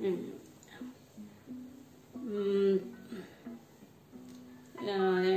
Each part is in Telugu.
ఉమ్. ఉమ్. ఆ,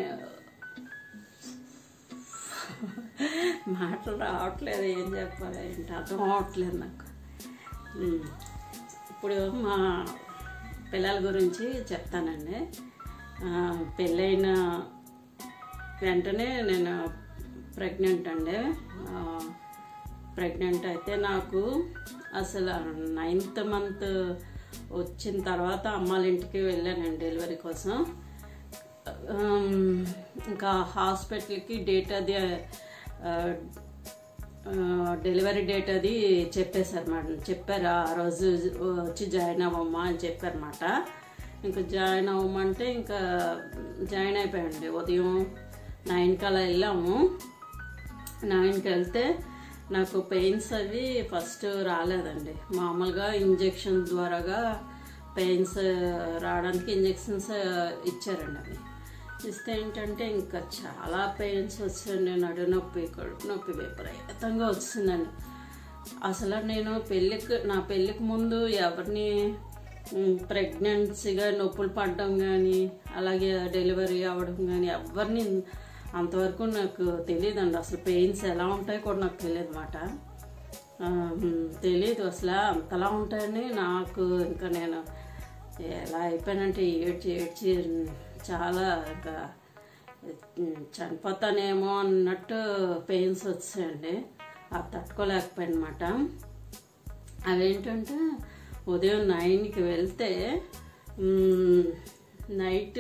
మాటలు రావట్లేదు ఏం చెప్పాలి ఏంటి అర్థం అవ్వట్లేదు నాకు ఉమ్. ఇప్పుడు మా పిల్లల గురించి చెప్తానండి ఆ, పెళ్ళైన వెంటనే నేను ప్రెగ్నెంట్ అండి ప్రెగ్నెంట్ అయితే నాకు అసలు నైన్త్ మంత్ వచ్చిన తర్వాత అమ్మాళ్ళ ఇంటికి వెళ్ళానండి డెలివరీ కోసం ఆమ్, ఇంకా హాస్పిటల్కి డేట్ అది ఆ, ఆ, డెలివరీ డేట్ అది చెప్పేశారు మేడం చెప్పారు ఆ రోజు వచ్చి జాయిన్ అవ్వమ్మా అని చెప్పారన్నమాట ఇంకా జాయిన్ అవ్వమంటే ఇంకా జాయిన్ అయిపోయండి ఉదయం నైన్కి అలా వెళ్ళాము నైన్కి వెళ్తే నాకు పెయిన్స్ అవి ఫస్ట్ రాలేదండి మామూలుగా ఇంజెక్షన్ ద్వారాగా పెయిన్స్ రావడానికి ఇంజెక్షన్స్ ఇచ్చారండి అవి ఇస్తే ఏంటంటే ఇంకా చాలా పెయిన్స్ వచ్చాయండి నడు నొప్పి కడుపు నొప్పి విపరీతంగా వచ్చిందండి అసలు నేను పెళ్ళికి నా పెళ్ళికి ముందు ఎవరిని ప్రెగ్నెన్సీగా నొప్పులు పడడం కానీ అలాగే డెలివరీ అవ్వడం కానీ ఎవరిని అంతవరకు నాకు తెలియదండి అసలు పెయిన్స్ ఎలా ఉంటాయో కూడా నాకు తెలియదు అనమాట తెలియదు అసలు అంతలా ఉంటాయని నాకు ఇంకా నేను ఎలా అయిపోయానంటే ఏడ్చి ఏడ్చి చాలా ఇంకా చనిపోతానేమో అన్నట్టు పెయిన్స్ వచ్చాయండి అది తట్టుకోలేకపోయానమాట అవేంటంటే ఉదయం నైన్కి వెళ్తే మ్, నైట్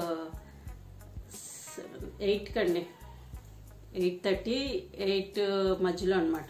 ఎయిట్కి అండి ఎయిట్ థర్టీ ఎయిట్ మధ్యలో అనమాట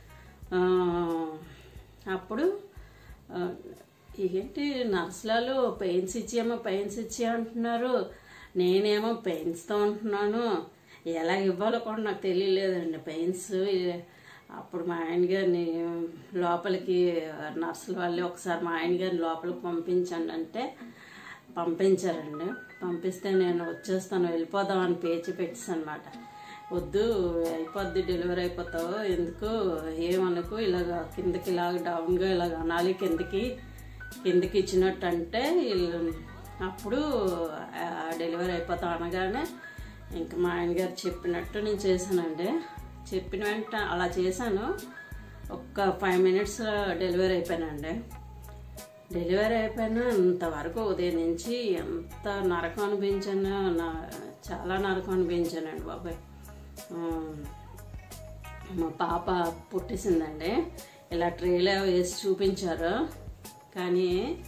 అప్పుడు ఆ, ఏంటి నర్సులలో పెయిన్స్ ఇచ్చేమో పెయిన్స్ ఇచ్చి అంటున్నారు నేనేమో పెయిన్స్తో ఉంటున్నాను ఎలా ఇవ్వాలో కూడా నాకు తెలియలేదండి పెయిన్స్ అప్పుడు మా ఆయన గారిని లోపలికి నర్సుల వాళ్ళు ఒకసారి మా ఆయన గారిని లోపలికి పంపించండి అంటే పంపించారండి పంపిస్తే నేను వచ్చేస్తాను వెళ్ళిపోదామని పేచి పెట్టేసాను అనమాట వద్దు అయిపోద్ది డెలివరీ అయిపోతావు ఎందుకు ఏమనుకు ఇలాగ కిందకి ఇలాగ డౌన్గా ఇలాగ అనాలి కిందకి కిందకి ఇచ్చినట్టు అంటే వీళ్ళు- అప్పుడు ఆ డెలివరీ అయిపోతాం అనగానే ఇంకా మా ఆయన గారు చెప్పినట్టు నేను చేశానండి చెప్పిన వెంట అలా చేశాను ఒక్క ఫైవ్ మినిట్స్ డెలివరీ అయిపోయానండి డెలివరీ అయిపోయినా అంతవరకు ఉదయం నుంచి ఎంత నరకం అనిపించాను నా చాలా నరకం అనిపించానండి బాబాయ్ ఆ, మా పాప పుట్టేసిందండి ఇలా ట్రేలో వేసి చూపించారు కానీ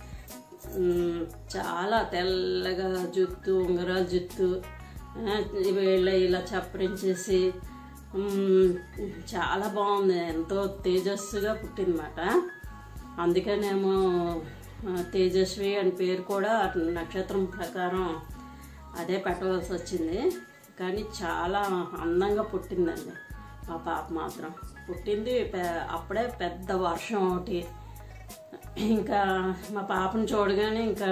మ్, చాలా తెల్లగా జుత్తు ఉంగరాల జుత్తు ఆ, వీళ్ళ ఇలా చప్పరించేసి మ్, చాలా బాగుంది ఎంతో తేజస్సుగా పుట్టిందన్నమాట అందుకనేమో ఆ, తేజస్వి అని పేరు కూడా నక్షత్రం ప్రకారం అదే పెట్టవలసి వచ్చింది కానీ చాలా అందంగా పుట్టిందండి మా పాప మాత్రం పుట్టింది పె- అప్పుడే పెద్ద వర్షం ఒకటి ఇంకా మా పాపను చూడగానే ఇంకా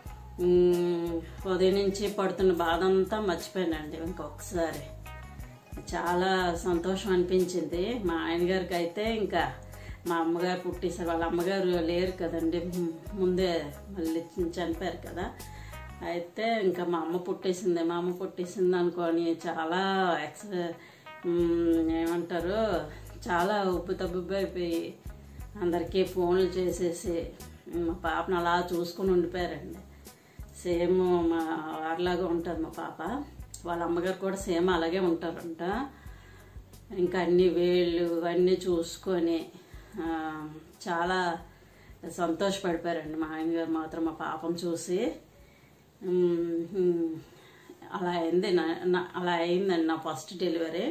మ్, ఉదయం నుంచి పడుతున్న బాధ అంతా మర్చిపోయానండి ఇంకొకసారి చాలా సంతోషం అనిపించింది మా ఆయన గారికి అయితే ఇంకా మా అమ్మగారు పుట్టేశారు వాళ్ళ అమ్మగారు లేరు కదండి ము- ముందే మళ్ళీ చనిపోయారు కదా అయితే ఇంకా మా అమ్మ పుట్టేసింది మా అమ్మ పుట్టేసింది అనుకొని చాలా ఎక్స్ మ్, ఏమంటారు చాలా ఉబ్బు తబ్బుబ్బు అయిపోయి అందరికీ ఫోన్లు చేసేసి మా పాపను అలా చూసుకుని ఉండిపోయారండి సేమ్ మా వారిలాగా ఉంటుంది మా పాప వాళ్ళ అమ్మగారు కూడా సేమ్ అలాగే ఉంటారంట ఇంకా అన్ని వేళ్ళు అన్నీ చూసుకొని ఆ, చాలా సంతోషపడిపోయారండి మా ఆయన గారు మాత్రం మా పాపం చూసి ఉమ్, ఉమ్, అలా అయింది నా నా- అలా అయిందండి నా ఫస్ట్ డెలివరీ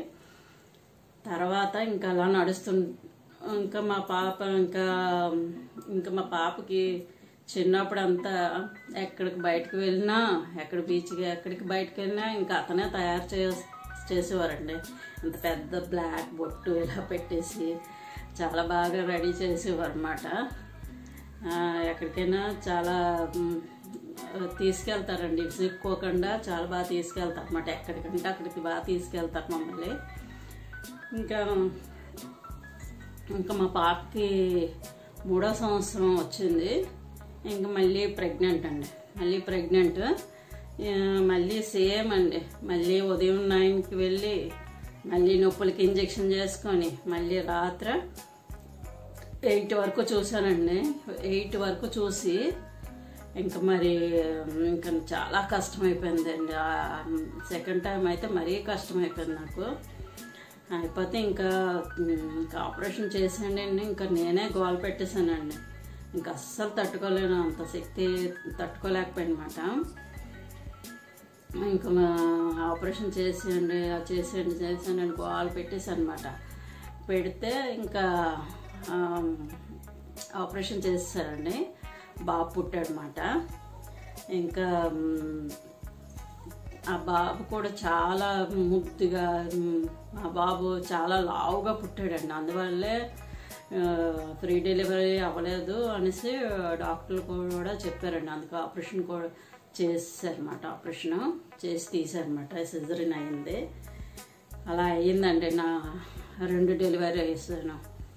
తర్వాత ఇంకా అలా నడుస్తు ఇంకా మా పాప ఇంకా ఇంకా మా పాపకి చిన్నప్పుడు అంతా ఎక్కడికి బయటకు వెళ్ళినా ఎక్కడ బీచ్కి ఎక్కడికి బయటకు వెళ్ళినా ఇంకా అతనే తయారు చే చేసేవారండి ఇంత పెద్ద బ్లాక్ బొట్టు ఇలా పెట్టేసి చాలా బాగా రెడీ చేసేవారు అనమాట ఎక్కడికైనా చాలా మ్, తీసుకెళ్తారండి విసుక్కోకుండా చాలా బాగా తీసుకెళ్తారు అనమాట ఎక్కడికంటే అక్కడికి బాగా తీసుకెళ్తారు మమ్మల్ని ఇంకా ఇంకా మా పాపకి మూడో సంవత్సరం వచ్చింది ఇంకా మళ్ళీ ప్రెగ్నెంట్ అండి మళ్ళీ ప్రెగ్నెంట్ ఆ, మళ్ళీ సేమ్ అండి మళ్ళీ ఉదయం నైన్కి వెళ్ళి మళ్ళీ నొప్పులకి ఇంజెక్షన్ చేసుకొని మళ్ళీ రాత్రి ఎయిట్ వరకు చూశానండి ఎయిట్ వరకు చూసి ఇంకా మరి ఇంకా చాలా కష్టమైపోయిందండి సెకండ్ టైం అయితే మరీ కష్టమైపోయింది నాకు అయిపోతే ఇంకా ఇంకా ఆపరేషన్ చేసానండి ఇంకా నేనే గోల పెట్టేశానండి ఇంకా అస్సలు తట్టుకోలేను అంత శక్తి తట్టుకోలేకపోయినమాట ఇంకా మా ఆపరేషన్ చేసేయండి ఆ చేసేయండి చేసేయండి గోల పెట్టేసి అనమాట పెడితే ఇంకా ఆ, ఆపరేషన్ చేసేసారండి బాబు పుట్టాడనమాట ఇంకా మ్, ఆ బాబు కూడా చాలా ముద్దుగా మ్, ఆ బాబు చాలా లావుగా పుట్టాడండి అందువల్లే ఫ్రీ డెలివరీ అవ్వలేదు అనేసి డాక్టర్లు కూడా చెప్పారండి అందుకు ఆపరేషన్ కూడా చేశారనమాట ఆపరేషన్ చేసి తీసారనమాట సిజరిన్ అయింది అలా అయ్యిందండి నా రెండు డెలివరీ వేసాను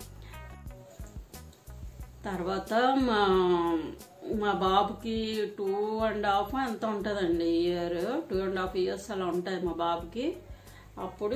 తర్వాత మా మా బాబుకి టూ అండ్ హాఫ్ ఎంత ఉంటుందండి year two and half years అలా ఉంటుంది మా బాబుకి అప్పుడు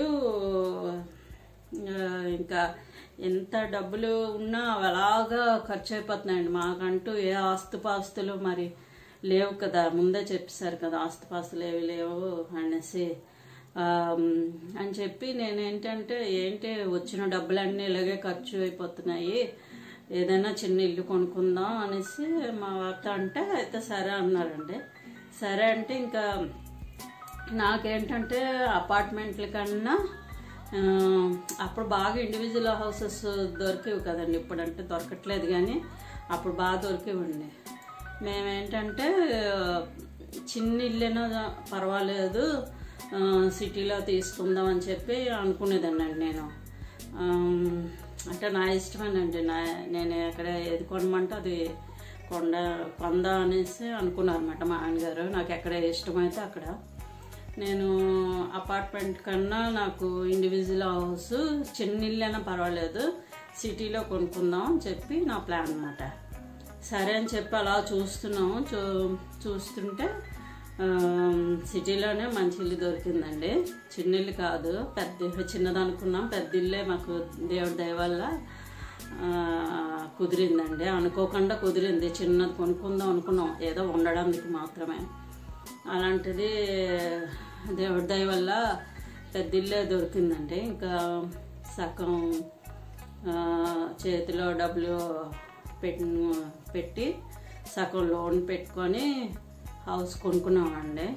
ఆ, ఇంకా ఎంత డబ్బులు ఉన్నా అవి అలాగా ఖర్చు అయిపోతున్నాయండి మాకంటూ ఏ ఆస్తుపాస్తులు మరి లేవు కదా ముందే చెప్పేశారు కదా ఆస్తుపాస్తులు ఏవి లేవు అనేసి ఆమ్, అని చెప్పి నేను ఏంటంటే ఏంటి వచ్చిన డబ్బులన్నీ ఇలాగే ఖర్చు అయిపోతున్నాయి ఏదైనా చిన్న ఇల్లు కొనుక్కుందాం అనేసి మా వార్త అంటే అయితే సరే అన్నారండి సరే అంటే ఇంకా నాకేంటంటే అపార్ట్మెంట్ల కన్నా ఆ, అప్పుడు బాగా ఇండివిజువల్ హౌసెస్ దొరికేవి కదండి ఇప్పుడంటే దొరకట్లేదు కానీ అప్పుడు బాగా దొరికేవండి మేమేంటంటే ఆ, చిన్న ఇల్లైనా పర్వాలేదు ఆ, సిటీలో తీసుకుందాం అని చెప్పి అనుకునేదాన్ని నేను ఆమ్, అంటే నా ఇష్టమేనండి నా నేను ఎక్కడ ఏది కొనమంటే అది కొండ కొంద అనేసి అనుకున్నారు అనమాట మా ఆయనగారు నాకు ఎక్కడ ఇష్టమైతే అక్కడ నేను అపార్ట్మెంట్ కన్నా నాకు ఇండివిజువల్ హౌస్ చిన్న ఇల్లైనా పర్వాలేదు సిటీలో కొనుక్కుందాం అని చెప్పి నా ప్లాన్ అనమాట సరే అని చెప్పి అలా చూస్తున్నాము చూ చూస్తుంటే ఆ, సిటీలోనే మంచి ఇల్లు దొరికిందండి చిన్న ఇల్లు కాదు పెద్ద చిన్నది అనుకున్నాం పెద్ద ఇల్లే మాకు దేవుడి దయ వల్ల ఆ, కుదిరిందండి అనుకోకుండా కుదిరింది చిన్నది కొనుక్కుందాం అనుకున్నాం ఏదో ఉండడానికి మాత్రమే అలాంటిది దేవుడి దయ వల్ల పెద్ద ఇల్లే దొరికిందండి ఇంకా సగం ఆ, చేతిలో డబ్బులు పెట్టి పెట్టి సగం లోన్ పెట్టుకొని హౌస్ కొనుక్కున్నామండి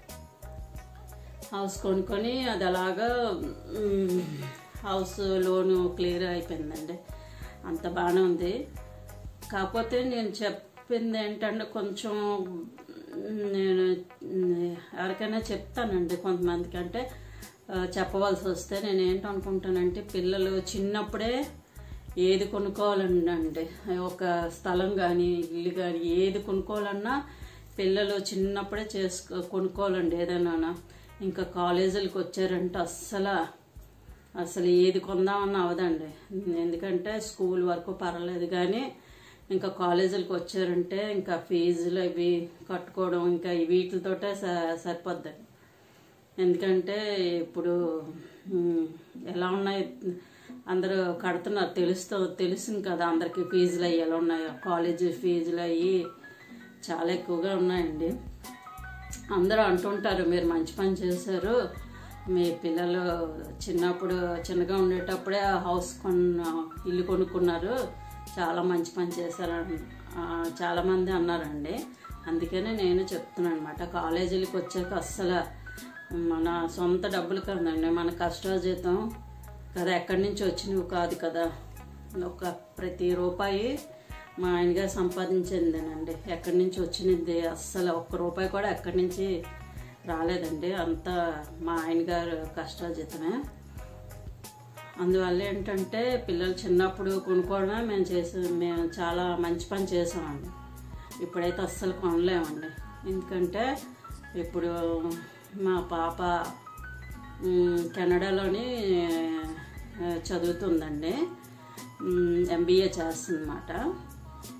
హౌస్ కొనుక్కొని అది అలాగా మ్, హౌస్ లోను క్లియర్ అయిపోయిందండి అంత బాగానే ఉంది కాకపోతే నేను చెప్పింది ఏంటంటే కొంచెం నేను ఎవరికైనా చెప్తానండి కొంతమందికి అంటే ఆ, చెప్పవలసి వస్తే నేను ఏంటనుకుంటానంటే పిల్లలు చిన్నప్పుడే ఏది కొనుక్కోవాలండి అంటే ఒక స్థలం కానీ ఇల్లు కానీ ఏది కొనుక్కోవాలన్నా పిల్లలు చిన్నప్పుడే చేసుకో కొనుక్కోవాలండి ఏదైనా ఇంకా కాలేజీలకు వచ్చారంటే అస్సలు అసలు ఏది కొందామన్నా అవదండి ఎందుకంటే స్కూల్ వరకు పర్వాలేదు కానీ ఇంకా కాలేజీలకు వచ్చారంటే ఇంకా ఫీజులు అవి కట్టుకోవడం ఇంకా వీటితోటే స- సరిపోద్దండి ఎందుకంటే ఇప్పుడు మ్, ఎలా ఉన్నాయి అందరూ కడుతున్నారు తెలుస్తూ తెలుస్తుంది కదా అందరికీ ఫీజులు అవి ఎలా ఉన్నాయో కాలేజీ ఫీజులు అవి చాలా ఎక్కువగా ఉన్నాయండి అందరూ అంటుంటారు మీరు మంచి పని చేశారు మీ పిల్లలు చిన్నప్పుడు చిన్నగా ఉండేటప్పుడే ఆ హౌస్ కొన్న ఇల్లు కొనుక్కున్నారు చాలా మంచి పని చేశారని ఆ, చాలామంది అన్నారండి అందుకనే నేను చెప్తున్నాను అనమాట కాలేజీలకు వచ్చాక అస్సలు మన సొంత డబ్బులు కదండి మన కష్టాజీతం కదా ఎక్కడి నుంచి వచ్చినవి కాదు కదా ఒక ప్రతి రూపాయి మా ఆయనగా సంపాదించిందేనండి ఎక్కడి నుంచి వచ్చినది అస్సలు ఒక్క రూపాయి కూడా ఎక్కడి నుంచి రాలేదండి అంతా మా ఆయన గారు కష్టాజీతమే అందువల్ల ఏంటంటే పిల్లలు చిన్నప్పుడు కొనుక్కోవడమే మేము చేసే మేము చాలా మంచి పని చేసామండి ఇప్పుడైతే అస్సలు కొనలేమండి ఎందుకంటే ఇప్పుడు మా పాప మ్, కెనడాలోని ఆ, చదువుతుందండి ఎంబీఏ చేస్తుందన్నమాట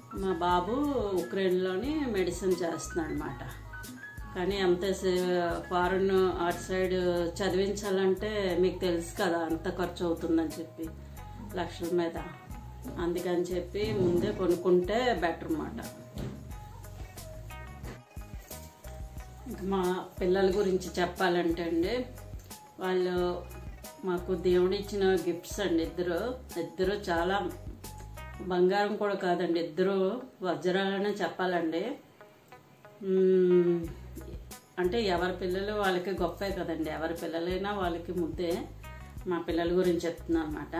మా బాబు ఉక్రెయిన్లోని మెడిసిన్ చేస్తున్నాడు అనమాట కానీ అంత ఫారెన్ అటు సైడ్ చదివించాలంటే మీకు తెలుసు కదా అంత ఖర్చు అవుతుందని చెప్పి లక్షల మీద అందుకని చెప్పి ముందే కొనుక్కుంటే బెటర్ అన్నమాట ఇంకా మా పిల్లల గురించి చెప్పాలంటే అండి వాళ్ళు మాకు దేవుడు ఇచ్చిన గిఫ్ట్స్ అండి ఇద్దరు ఇద్దరు చాలా బంగారం కూడా కాదండి ఇద్దరు వజ్రాలనే చెప్పాలండి మ్మ్. అంటే ఎవరి పిల్లలు వాళ్ళకి గొప్పే కదండి ఎవరి పిల్లలైనా వాళ్ళకి ముద్దే మా పిల్లల గురించి చెప్తున్నా అనమాట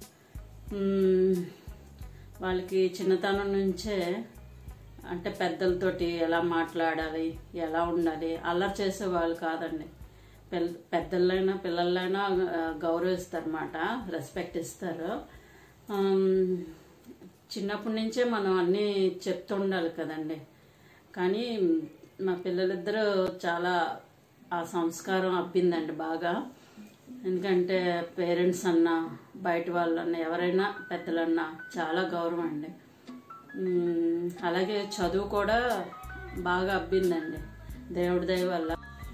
వాళ్ళకి చిన్నతనం నుంచే అంటే పెద్దలతోటి ఎలా మాట్లాడాలి ఎలా ఉండాలి అల్లరి చేసేవాళ్ళు కాదండి పెద్ద పెద్దలైనా పిల్లలైనా గౌరవిస్తారు అన్నమాట రెస్పెక్ట్ ఇస్తారు ఆమ్, చిన్నప్పటి నుంచే మనం అన్నీ చెప్తూ ఉండాలి కదండి కానీ మా పిల్లలిద్దరూ చాలా ఆ సంస్కారం అబ్బిందండి బాగా ఎందుకంటే పేరెంట్స్ అన్నా బయట వాళ్ళన్నా ఎవరైనా పెద్దలన్నా చాలా గౌరవం అండి మ్మ్, అలాగే చదువు కూడా బాగా అబ్బిందండి దేవుడి దయ వల్ల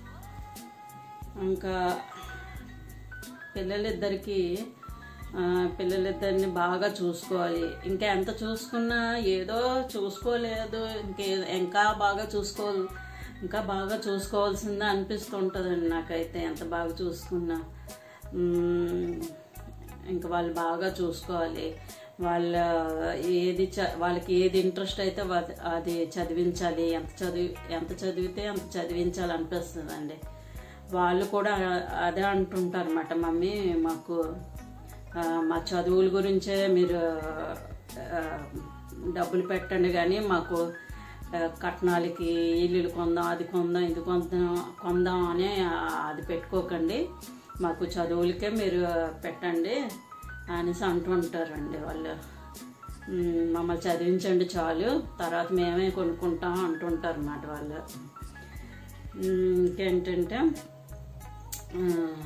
ఇంకా పిల్లలిద్దరికి ఆ, పిల్లలిద్దరిని బాగా చూసుకోవాలి ఇంకా ఎంత చూసుకున్నా ఏదో చూసుకోలేదు ఇంకే ఇంకా బాగా చూసుకోవాలి ఇంకా బాగా చూసుకోవాల్సిందే అనిపిస్తుంటుందండి నాకైతే ఎంత బాగా చూసుకున్నా మ్మ్. ఇంకా వాళ్ళు బాగా చూసుకోవాలి వాళ్ళ ఏది చ వాళ్ళకి ఏది ఇంట్రెస్ట్ అయితే వా- అది చదివించాలి ఎంత చదివి ఎంత చదివితే అంత చదివించాలి అనిపిస్తుందండి వాళ్ళు కూడా అదే అంటుంటారు అన్నమాట మమ్మీ మాకు ఆ, మా చదువుల గురించే మీరు ఆ, డబ్బులు పెట్టండి కానీ మాకు ఆ, కట్నాలకి ఇల్లులు కొందాం అది కొందాం ఇది కొందాం కొందాం అని ఆ, అది పెట్టుకోకండి మాకు చదువులకే మీరు పెట్టండి అనేసి అంటుంటారండి వాళ్ళు మ్, మమ్మల్ని చదివించండి చాలు తర్వాత మేమే కొనుక్కుంటాం అంటుంటారు అన్నమాట వాళ్ళు మ్, ఇంకేంటంటే ఆ,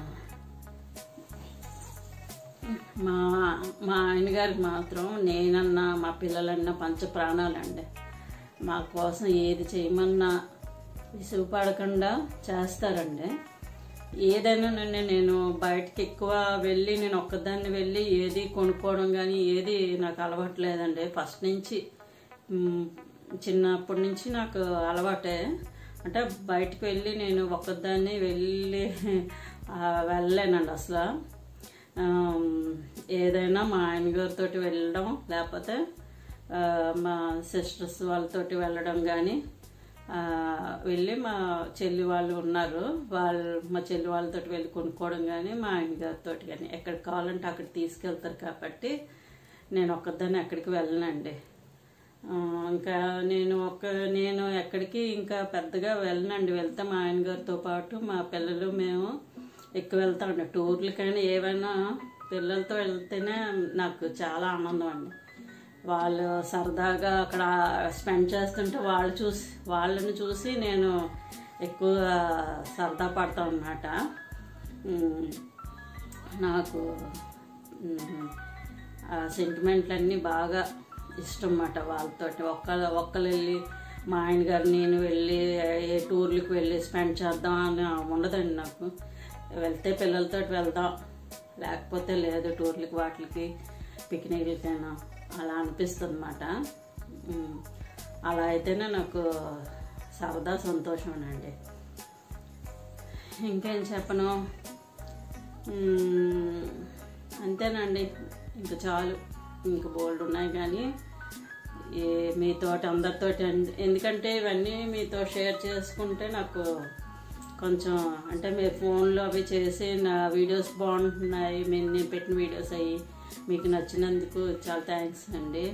మా మా ఆయన గారికి మాత్రం నేనన్నా మా పిల్లలన్నా పంచ ప్రాణాలండి మా కోసం ఏది చేయమన్నా విసుగుపడకుండా చేస్తారండి ఏదైనా నన్ను నేను బయటకి ఎక్కువ వెళ్ళి నేను ఒక్కదాన్ని వెళ్ళి ఏది కొనుక్కోవడం కానీ ఏది నాకు అలవాట్లేదండి ఫస్ట్ నుంచి మ్, చిన్నప్పటి నుంచి నాకు అలవాటే అంటే బయటకు వెళ్ళి నేను ఒక్కదాన్ని వెళ్ళి ఆ, వెళ్ళలేనండి అసలు ఆమ్, ఏదైనా మా ఆయన గారితో వెళ్ళడం లేకపోతే ఆ, మా సిస్టర్స్ వాళ్ళతోటి వెళ్ళడం కానీ ఆ, వెళ్ళి మా చెల్లి వాళ్ళు ఉన్నారు వాళ్ళు మా చెల్లి వాళ్ళతో వెళ్ళి కొనుక్కోవడం కానీ మా ఆయన గారితో కానీ ఎక్కడికి కావాలంటే అక్కడ తీసుకెళ్తారు కాబట్టి నేను ఒక్కదాన్ని ఎక్కడికి వెళ్ళనండి ఆ, ఇంకా నేను ఒక నేను ఎక్కడికి ఇంకా పెద్దగా వెళ్ళనండి వెళ్తే మా ఆయన గారితో పాటు మా పిల్లలు మేము ఎక్కువ వెళ్తామండి టూర్లకైనా ఏవైనా పిల్లలతో వెళ్తేనే నాకు చాలా ఆనందం అండి వాళ్ళు సరదాగా అక్కడ స్పెండ్ చేస్తుంటే వాళ్ళు చూసి వాళ్ళని చూసి నేను ఎక్కువ సరదా పడతాను అన్నమాట ఉమ్, నాకు ఉమ్, ఆ సెంటిమెంట్లన్నీ బాగా ఇష్టం అన్నమాట వాళ్ళతో ఒక్కరు ఒక్కరు వెళ్ళి మా ఆయన గారు నేను వెళ్ళి ఏ టూర్లకు వెళ్ళి స్పెండ్ చేద్దాం అని ఉండదండి నాకు వెళ్తే పిల్లలతో వెళ్దాం లేకపోతే లేదు టూర్లకి వాటికి పిక్నిక్లకైనా అలా అనిపిస్తుంది అన్నమాట అలా అయితేనే నాకు సరదా సంతోషమేనండి ఇంకేం చెప్పను మ్మ్. అంతేనండి ఇంకా చాలు ఇంక బోల్డ్ ఉన్నాయి కానీ ఏ మీతోటి అందరితోటి ఎందు- ఎందుకంటే ఇవన్నీ మీతో షేర్ చేసుకుంటే నాకు కొంచెం అంటే మీరు ఫోన్లో అవి చేసి నా వీడియోస్ బాగుంటున్నాయి మీరు నేను పెట్టిన వీడియోస్ అయ్యి మీకు నచ్చినందుకు చాలా థ్యాంక్స్ అండి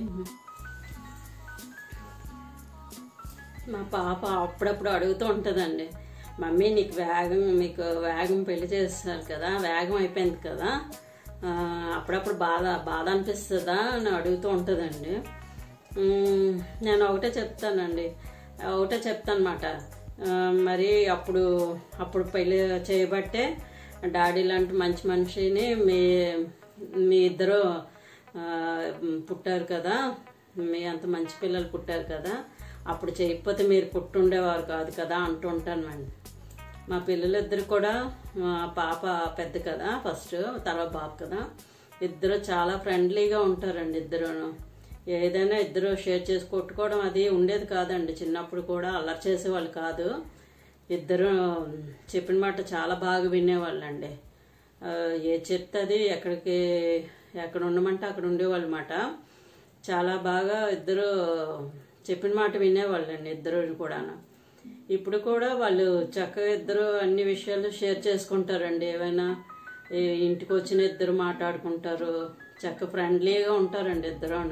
మా పాప అప్పుడప్పుడు అడుగుతూ ఉంటుందండి మమ్మీ నీకు వేగం మీకు వేగం పెళ్లి చేస్తారు కదా వేగం అయిపోయింది కదా ఆ, అప్పుడప్పుడు బాధ బాధ అనిపిస్తుందా అని అడుగుతూ ఉంటుందండి మ్మ్, నేను ఒకటే చెప్తానండి ఒకటే చెప్తానమాట మరి అప్పుడు అప్పుడు పెళ్లి చేయబట్టే డాడీ లాంటి మంచి మనిషిని మీ మీ ఇద్దరు ఆ, పుట్టారు కదా మీ అంత మంచి పిల్లలు పుట్టారు కదా అప్పుడు చేయకపోతే మీరు పుట్టుండేవారు కాదు కదా అంటుంటానండి మా పిల్లలిద్దరు కూడా మా పాప పెద్ద కదా ఫస్ట్ తర్వాత బాబు కదా ఇద్దరు చాలా ఫ్రెండ్లీగా ఉంటారండి ఇద్దరును ఏదైనా ఇద్దరు షేర్ చేసి కొట్టుకోవడం అది ఉండేది కాదండి చిన్నప్పుడు కూడా అల్లరి చేసేవాళ్ళు కాదు ఇద్దరు చెప్పిన మాట చాలా బాగా వినేవాళ్ళండి ఆ, ఏ చెప్తే అది ఎక్కడికి ఎక్కడ ఉండమంటే అక్కడ ఉండేవాళ్ళు మాట చాలా బాగా ఇద్దరు చెప్పిన మాట వినేవాళ్ళండి ఇద్దరు కూడాను ఇప్పుడు కూడా వాళ్ళు చక్కగా ఇద్దరు అన్ని విషయాలు షేర్ చేసుకుంటారండి ఏవైనా ఈ ఇంటికి వచ్చిన ఇద్దరు మాట్లాడుకుంటారు చక్క ఫ్రెండ్లీగా ఉంటారండి ఇద్దరును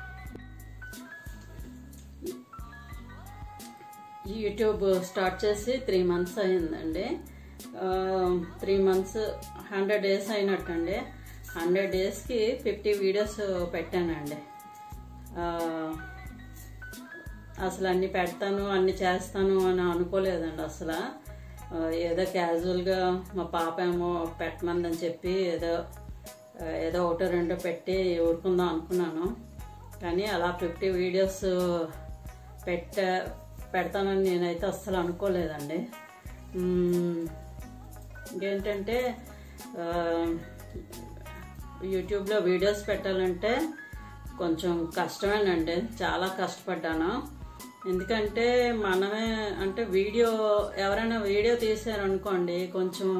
యూట్యూబ్ స్టార్ట్ చేసి త్రీ మంత్స్ అయిందండి త్రీ మంత్స్ హండ్రెడ్ డేస్ అయినట్టండి హండ్రెడ్ డేస్కి ఫిఫ్టీ వీడియోస్ పెట్టానండి ఆ, అసలు అన్ని పెడతాను అన్ని చేస్తాను అని అనుకోలేదండి అసలు ఆ, ఏదో క్యాజువల్గా మా పాప ఏమో పెట్టమందని చెప్పి ఏదో ఆ, ఏదో ఒకటో రెండో పెట్టి ఊరుకుందాం అనుకున్నాను కానీ అలా ఫిఫ్టీ వీడియోస్ పెట్ట పెడతానని నేనైతే అస్సలు అనుకోలేదండి మ్మ్. ఇంకేంటంటే ఆ, యూట్యూబ్లో వీడియోస్ పెట్టాలంటే కొంచెం కష్టమేనండి చాలా కష్టపడ్డాను ఎందుకంటే మనమే అంటే వీడియో ఎవరైనా వీడియో తీసారనుకోండి కొంచెం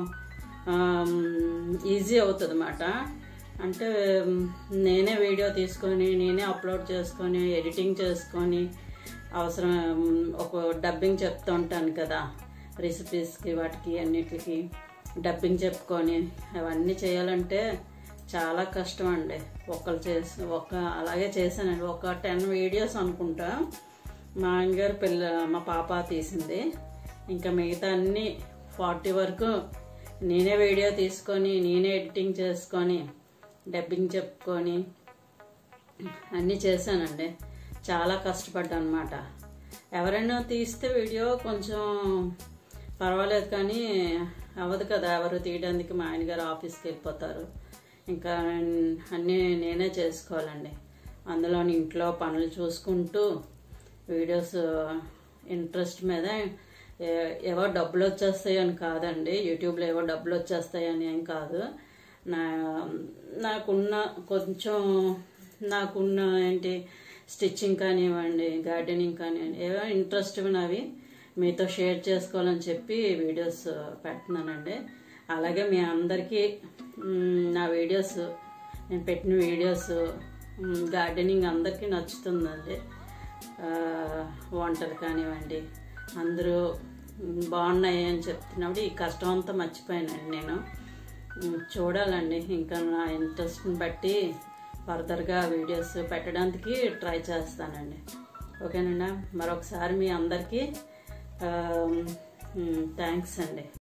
ఈజీ అవుతుంది అన్నమాట అంటే మ్, నేనే వీడియో తీసుకొని నేనే అప్లోడ్ చేసుకొని ఎడిటింగ్ చేసుకొని అవసరం మ్, ఒక డబ్బింగ్ చెప్తూ ఉంటాను కదా రెసిపీస్కి వాటికి అన్నిటికి డబ్బింగ్ చెప్పుకొని అవన్నీ చేయాలంటే చాలా కష్టం అండి ఒకళ్ళు చేసి ఒక అలాగే చేశానండి ఒక టెన్ వీడియోస్ అనుకుంటా మా ఆయనగారు పిల్ల మా పాప తీసింది ఇంకా మిగతా అన్ని ఫార్టీ వరకు నేనే వీడియో తీసుకొని నేనే ఎడిటింగ్ చేసుకొని డబ్బింగ్ చెప్పుకొని అన్నీ చేశానండి చాలా కష్టపడ్డా అనమాట ఎవరైనా తీస్తే వీడియో కొంచెం పర్వాలేదు కానీ అవ్వదు కదా ఎవరు తీయడానికి మా ఆయన గారు ఆఫీస్కి వెళ్ళిపోతారు ఇంకా అన్నీ నేనే చేసుకోవాలండి అందులో ఇంట్లో పనులు చూసుకుంటూ వీడియోస్ ఇంట్రెస్ట్ మీద ఏ- ఏవో డబ్బులు వచ్చేస్తాయని కాదండి యూట్యూబ్లో ఏవో డబ్బులు వచ్చేస్తాయని ఏం కాదు నా నాకున్న కొంచెం నాకున్న ఏంటి స్టిచ్చింగ్ కానివ్వండి గార్డెనింగ్ కానివ్వండి ఏవో ఇంట్రెస్ట్ ఉన్నవి మీతో షేర్ చేసుకోవాలని చెప్పి వీడియోస్ పెడుతున్నానండి అలాగే మీ అందరికీ మ్, నా వీడియోస్ నేను పెట్టిన వీడియోస్ మ్, గార్డెనింగ్ అందరికీ నచ్చుతుందండి ఆ, వంటలు కానివ్వండి అందరూ మ్, బాగున్నాయి అని చెప్తున్నప్పుడు ఈ కష్టం అంతా మర్చిపోయానండి నేను మ్, చూడాలండి ఇంకా నా ఇంట్రెస్ట్ని బట్టి ఫర్దర్గా వీడియోస్ పెట్టడానికి ట్రై చేస్తానండి ఓకేనండి మరొకసారి మీ అందరికీ థ్యాంక్స్ అండి